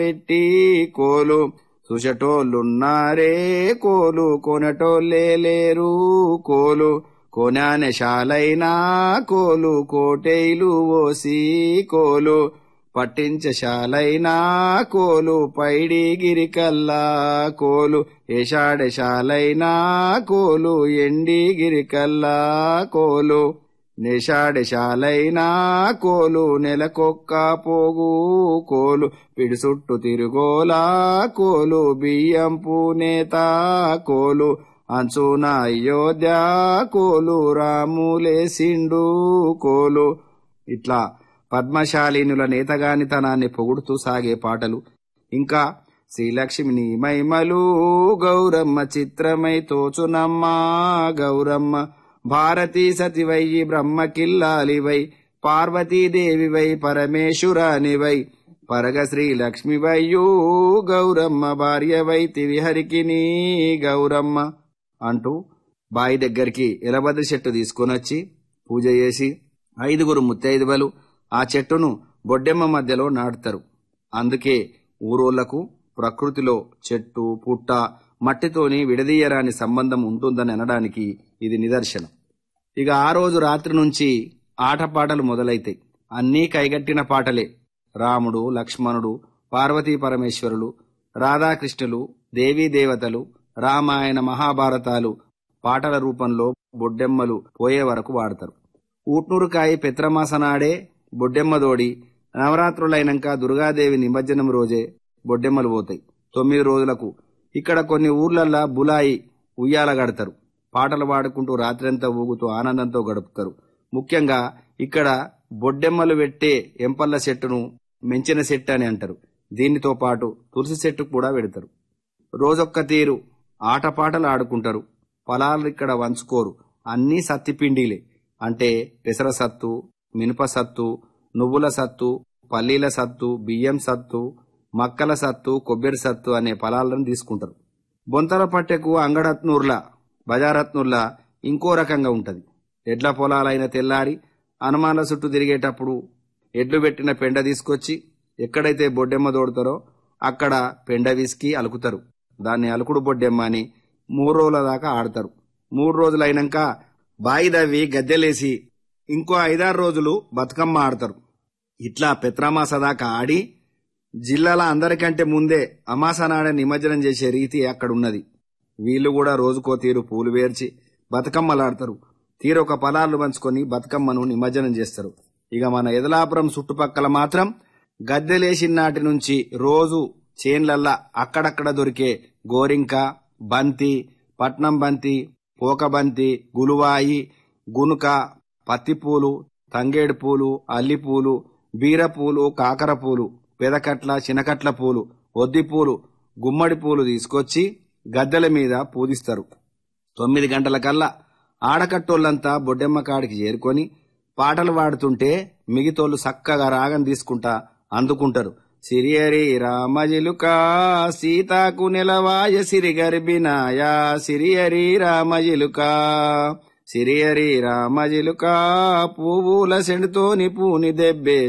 పెట్టి కోలు సుషటోళ్ళున్నారే కోలు కొనటోళ్ళే లేరు కోలు కొనానశాలైనా కోలు కోటైలు ఓసి కోలు పట్టించశాలైనా కోలు పైడిగిరికల్లా కోలు ఏషాడశాలైనా కోలు ఎండిగిరికల్లా కోలు నేషాడశాలైనా కోలు నెలకొక్క పోగు కోలు పిడిసుట్టు తిరుగోలా కోలు బియ్యం పూనేత కోలు అంచున అయోధ్య కోలు రాములేసిండు కోలు ఇట్లా పద్మశాలినుల నేతగానితనాన్ని పొగుడుతూ సాగే పాటలు ఇంకా శ్రీలక్ష్మిని మైమలు గౌరమ్మ చిత్రమై తోచునమ్మా గౌరమ్మ భారతీ సతివై బ్రహ్మ కిల్లాలివై పార్వతీదేవివై పరమేశ్వరానివై పరగ శ్రీలక్ష్మివయ్యూ గౌరమ్మ భార్యవై తివిహరికిని గౌరమ్మ అంటూ బాయి దగ్గరికి ఎలబద్రి చెట్టు తీసుకొనొచ్చి పూజ చేసి ఐదుగురు ముత్తైదువలు ఆ చెట్టును బొడ్డెమ్మ మధ్యలో నాటుతారు అందుకే ఊరోళ్లకు ప్రకృతిలో చెట్టు పుట్ట మట్టితోని విడదీయరాని సంబంధం ఉంటుందని అనడానికి ఇది నిదర్శనం ఇక ఆ రోజు రాత్రి నుంచి ఆటపాటలు మొదలైతాయి అన్నీ కైగట్టిన పాటలే రాముడు లక్ష్మణుడు పార్వతీ పరమేశ్వరులు రాధాకృష్ణులు దేవీ దేవతలు రామాయణ మహాభారతాలు పాటల రూపంలో బొడ్డెమ్మలు పోయే వరకు వాడతారు ఊట్నూరుకాయ పెత్రమాస నాడే బొడ్డెమ్మదోడి నవరాత్రులైనాక దుర్గాదేవి నిమజ్జనం రోజే బొడ్డెమ్మలు పోతాయి తొమ్మిది రోజులకు ఇక్కడ కొన్ని ఊర్లల్లా బులాయి ఉయ్యాల గడతారు పాటలు పాడుకుంటూ రాత్రంతా ఊగుతూ ఆనందంతో గడుపుతారు ముఖ్యంగా ఇక్కడ బొడ్డెమ్మలు పెట్టే ఎంపల్ల చెట్టును మెంచిన చెట్టు అని అంటారు దీనితో పాటు తులసి చెట్టు కూడా పెడతారు రోజొక్క తీరు ఆటపాటలు ఆడుకుంటారు పొలాలు ఇక్కడ వంచుకోరు అన్నీ సత్తిపిండిలే అంటే పెసర సత్తు మినప సత్తు నువ్వుల సత్తు పల్లీల సత్తు బియ్యం సత్తు మక్కల సత్తు కొబ్బరి సత్తు అనే ఫలాలను తీసుకుంటారు బొంతల పట్టెకు అంగడత్నూర్ల బజారత్నూర్ల ఇంకో రకంగా ఉంటది ఎడ్ల పొలాలైన తెల్లారి హనుమాన్ల చుట్టూ తిరిగేటప్పుడు ఎడ్లు పెట్టిన పెండ తీసుకొచ్చి ఎక్కడైతే బొడ్డెమ్మ దోడతారో అక్కడ పెండ విసికి అలుకుతారు దాన్ని అలుకుడు బొడ్డెమ్మ అని మూడు రోజుల దాకా ఆడతారు మూడు రోజులైనాక బాయి దవ్వి గద్దెలేసి ఇంకో ఐదారు రోజులు బతుకమ్మ ఆడతారు ఇట్లా పెత్రామాస దాకా ఆడి జిల్లాల అందరికంటే ముందే అమాసనాడ నిమజ్జనం చేసే రీతి అక్కడ ఉన్నది వీళ్ళు కూడా రోజుకో తీరు పూలు వేర్చి బతుకమ్మలాడతారు తీరొక పొలాలు పంచుకొని బతుకమ్మను నిమజ్జనం చేస్తారు ఇక మన ఎదలాపురం చుట్టుపక్కల మాత్రం గద్దెలేసిన నాటి నుంచి రోజు చేన్లల్లా అక్కడక్కడ దొరికే గోరింక బంతి పట్నం బంతి పోకబంతి గులువాయి గునుక పత్తిపూలు తంగేడు పూలు అల్లిపూలు బీరపూలు కాకర పూలు పెదకట్ల చినకట్ల పూలు ఒద్ది పూలు గుమ్మడి పూలు తీసుకొచ్చి గద్దెల మీద పూజిస్తారు తొమ్మిది గంటలకల్లా ఆడకట్టోళ్ళంతా బొడ్డెమ్మ కాడికి చేరుకొని పాటలు పాడుతుంటే మిగతోళ్ళు చక్కగా రాగం తీసుకుంటా అందుకుంటారు సిరియరి రామజిలుక సీతాకు నెలవాయ సిరి గర్భినాయా సిరియరి రామజిలుక సిరియరి రామజిలుక పువ్వుల సెండుతోని పూని దెబ్బే